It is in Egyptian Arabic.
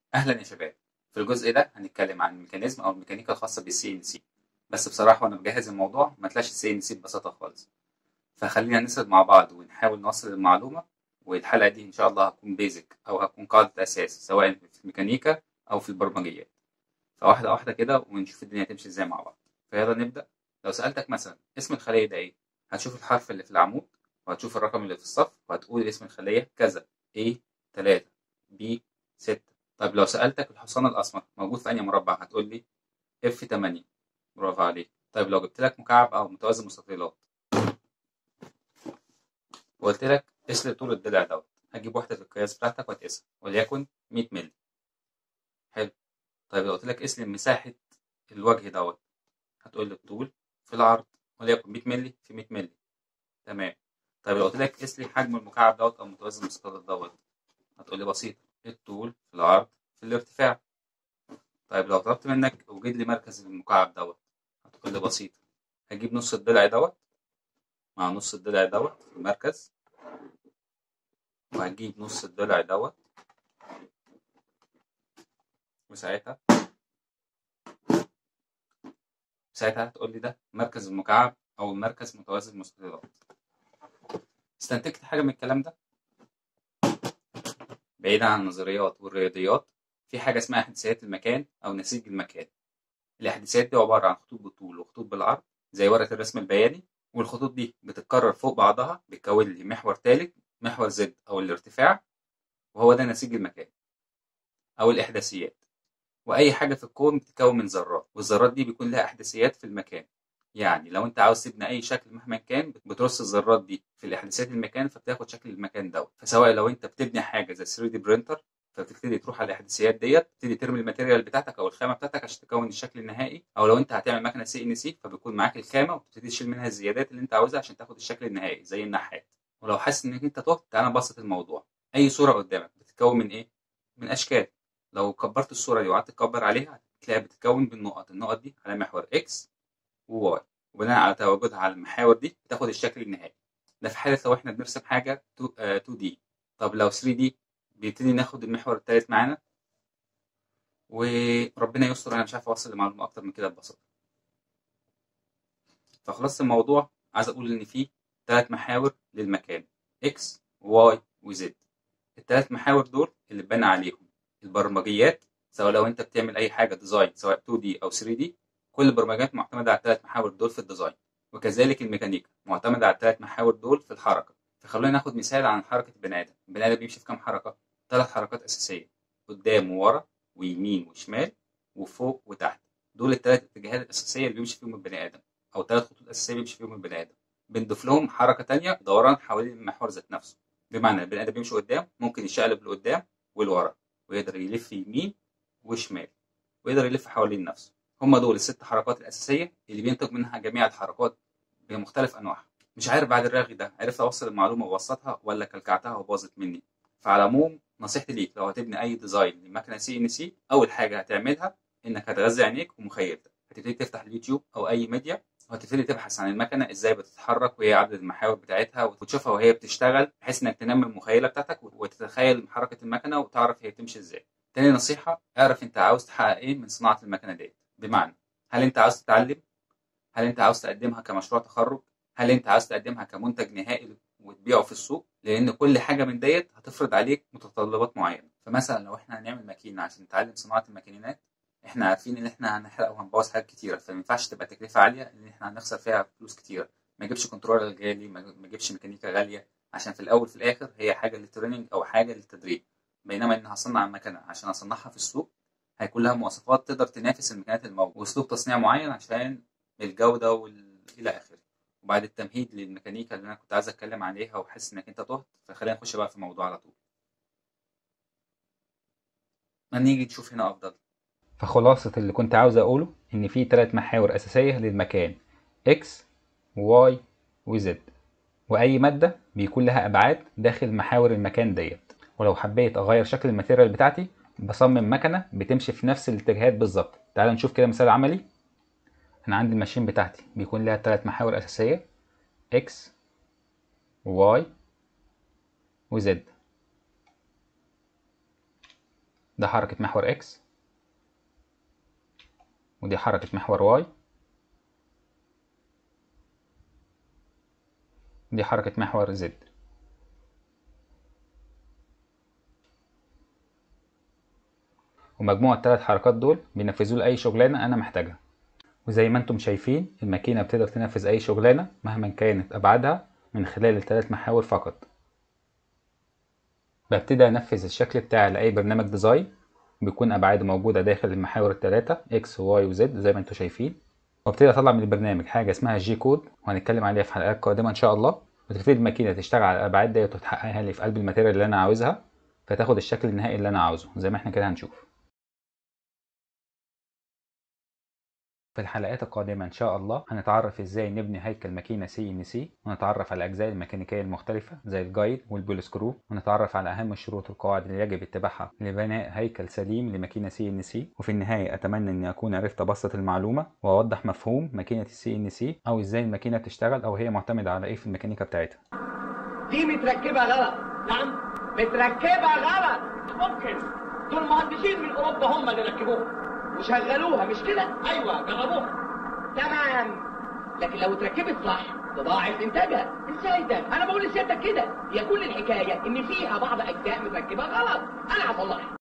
اهلا يا شباب في الجزء ده هنتكلم عن الميكانيزم او الميكانيكا الخاصه بالسي ان سي بس بصراحه وانا بجهز الموضوع ما طلعش السي ان سي ببساطه خالص فخلينا نسرد مع بعض ونحاول نوصل المعلومه والحلقه دي ان شاء الله هتكون بيزك او هتكون قاعده اساس سواء في الميكانيكا او في البرمجيات فواحده واحده كده ونشوف الدنيا هتمشي ازاي مع بعض فيلا نبدا لو سالتك مثلا اسم الخليه ده ايه هتشوف الحرف اللي في العمود وهتشوف الرقم اللي في الصف وهتقول اسم الخليه كذا A 3 B 6 طيب لو سألتك الحصان الأسمر موجود في أي مربع هتقول لي اف 8 برافو عليك طيب لو جبت لك مكعب أو متوازي مستطيلات وقلت لك اسل طول الضلع دوت هتجيب وحدة القياس بتاعتك وتقيسها وليكن 100 مللي حلو طيب لو قلت لك اسل مساحة الوجه دوت هتقول لي الطول في العرض وليكن 100 مللي في 100 مللي تمام طيب لو قلت لك قيس لي حجم المكعب دوت او متوازي المستطيلات دوت هتقول لي بسيط الطول في العرض في الارتفاع طيب لو طلبت منك اوجد لي مركز المكعب دوت هتقول لي بسيط هجيب نص الضلع دوت مع نص الضلع دوت في المركز وهجيب نص الضلع دوت وساعتها ساعتها هتقول لي ده مركز المكعب او مركز متوازي المستطيلات استنتجت حاجه من الكلام ده بعيدا عن النظريات والرياضيات في حاجه اسمها احداثيات المكان او نسيج المكان الاحداثيات دي عباره عن خطوط بالطول وخطوط بالعرض زي ورقه الرسم البياني والخطوط دي بتتكرر فوق بعضها بتكون لي محور ثالث محور زد او الارتفاع وهو ده نسيج المكان او الاحداثيات واي حاجه في الكون بتتكون من ذرات والذرات دي بيكون لها احداثيات في المكان يعني لو انت عاوز تبني اي شكل مهما كان بترص الذرات دي في الاحداثيات المكان فبتاخد شكل المكان دوت فسواء لو انت بتبني حاجه زي 3 دي برينتر فبتبتدي تروح على الاحداثيات ديت تبتدي ترمي الماتيريال بتاعتك او الخامه بتاعتك عشان تكون الشكل النهائي او لو انت هتعمل مكنه سي ان سي فبيكون معاك الخامه وبتبتدي تشيل منها الزيادات اللي انت عاوزها عشان تاخد الشكل النهائي زي النحات ولو حاسس انك انت تهت تعالى نبسط الموضوع اي صوره قدامك بتتكون من ايه من اشكال لو كبرت الصوره دي وقعدت تكبر عليها هتلاقيها بتتكون بالنقط النقط دي على محور اكس وواي وبناء على تواجدها على المحاور دي بتاخد الشكل النهائي ده في حاله لو احنا بنرسم حاجه 2 دي طب لو 3 دي بيبتدي ناخد المحور الثالث معانا وربنا يستر انا مش عارف اوصل المعلومه اكتر من كده ببساطه فخلاص الموضوع عايز اقول ان في ثلاث محاور للمكان اكس واي وزد الثلاث محاور دول اللي اتبنى عليهم البرمجيات سواء لو انت بتعمل اي حاجه ديزاين سواء 2 دي او 3 دي كل البرمجيات معتمده على الثلاث محاور دول في الديزاين وكذلك الميكانيكا معتمده على الثلاث محاور دول في الحركه فخلونا ناخد مثال عن حركه البني ادم البني ادم بيمشي في كام حركه ثلاث حركات اساسيه قدام وورا ويمين وشمال وفوق وتحت دول الثلاث اتجاهات الاساسيه اللي بيمشي فيهم البني ادم او ثلاث خطوط اساسيه بيمشي فيهم البني ادم بنضيف لهم حركه ثانيه دوران حوالين المحور ذات نفسه بمعنى البني ادم بيمشي قدام ممكن يشقلب لقدام ولورا ويقدر يلف يمين وشمال ويقدر يلف حوالين نفسه هم دول الست حركات الاساسيه اللي بينتج منها جميع الحركات بمختلف انواعها مش عارف بعد الرغي ده عرفت اوصل المعلومه وابسطها ولا كلكعتها وباظت مني فعلى العموم نصيحتي ليك لو هتبني اي ديزاين لمكنه سي ان سي اول حاجه هتعملها انك هتغذي عينيك ومخيلتك هتبتدي تفتح اليوتيوب او اي ميديا وهتبتدي تبحث عن المكنه ازاي بتتحرك وايه عدد المحاور بتاعتها وتشوفها وهي بتشتغل بحيث انك تنمي المخيله بتاعتك وتتخيل حركه المكنه وتعرف هي بتمشي ازاي تاني نصيحه اعرف انت عاوز تحقق ايه من صناعه المكنه ديت بمعنى هل انت عاوز تتعلم هل انت عاوز تقدمها كمشروع تخرج هل انت عاوز تقدمها كمنتج نهائي وتبيعه في السوق لان كل حاجه من ديت هتفرض عليك متطلبات معينه فمثلا لو احنا هنعمل ماكينه عشان نتعلم صناعه الماكينات احنا عارفين ان احنا هنحرق وهنبوظ حاجات كتيره فما ينفعش تبقى تكلفه عاليه ان احنا هنخسر فيها فلوس كتيره ما اجيبش كنترولر غالي ما اجيبش ميكانيكا غاليه عشان في الاول في الاخر هي حاجه للتريننج او حاجه للتدريب بينما ان هصنع مكنه عشان اصنعها في السوق هيكون لها مواصفات تقدر تنافس المكنات الموجوده واسلوب تصنيع معين عشان الجوده وال... الى اخره وبعد التمهيد للميكانيكا اللي انا كنت عايز اتكلم عليها وحاسس انك انت تهت فخلينا نخش بقى في الموضوع على طول ما نيجي نشوف هنا افضل فخلاصة اللي كنت عاوز اقوله ان في ثلاث محاور اساسية للمكان X و Y و Z واي مادة بيكون لها ابعاد داخل محاور المكان ديت ولو حبيت اغير شكل الماتيريال بتاعتي بصمم مكنة بتمشي في نفس الاتجاهات بالظبط تعال نشوف كده مثال عملي انا عندي الماشين بتاعتي بيكون لها ثلاث محاور اساسيه x y و z ده حركة محور اكس ودي حركة محور واي دي حركة محور زد ومجموع الثلاث حركات دول بينفذوا لي اي شغلانه انا محتاجها وزي ما انتم شايفين الماكينه بتقدر تنفذ اي شغلانه مهما كانت ابعادها من خلال الثلاث محاور فقط ببتدي انفذ الشكل بتاعي لاي برنامج ديزاين بيكون ابعاده موجوده داخل المحاور الثلاثه اكس وواي وزد زي ما انتم شايفين وابتدي اطلع من البرنامج حاجه اسمها جي كود وهنتكلم عليها في حلقات قادمه ان شاء الله وتبتدي الماكينه تشتغل على الابعاد ديت وتحققها لي في قلب الماتيريال اللي انا عاوزها فتاخد الشكل النهائي اللي انا عاوزه زي ما احنا كده هنشوف في الحلقات القادمة إن شاء الله هنتعرف إزاي نبني هيكل ماكينة سي إن سي ونتعرف على الأجزاء الميكانيكية المختلفة زي الجايد والبول سكرو ونتعرف على أهم الشروط والقواعد اللي يجب اتباعها لبناء هيكل سليم لماكينة سي إن سي وفي النهاية أتمنى إني أكون عرفت أبسط المعلومة وأوضح مفهوم ماكينة السي إن سي أو إزاي الماكينة بتشتغل أو هي معتمدة على إيه في الميكانيكا بتاعتها دي متركبة غلط نعم متركبة غلط ممكن دول مهندسين من أوروبا هم اللي ركبوها وشغلوها مش كده؟ أيوة جربوها تمام لكن لو اتركبت صح تضاعف إنتاجها إزاي ده؟ أنا بقول لسيادتك كده هي كل الحكاية إن فيها بعض أجزاء متركبة غلط أنا هصلحها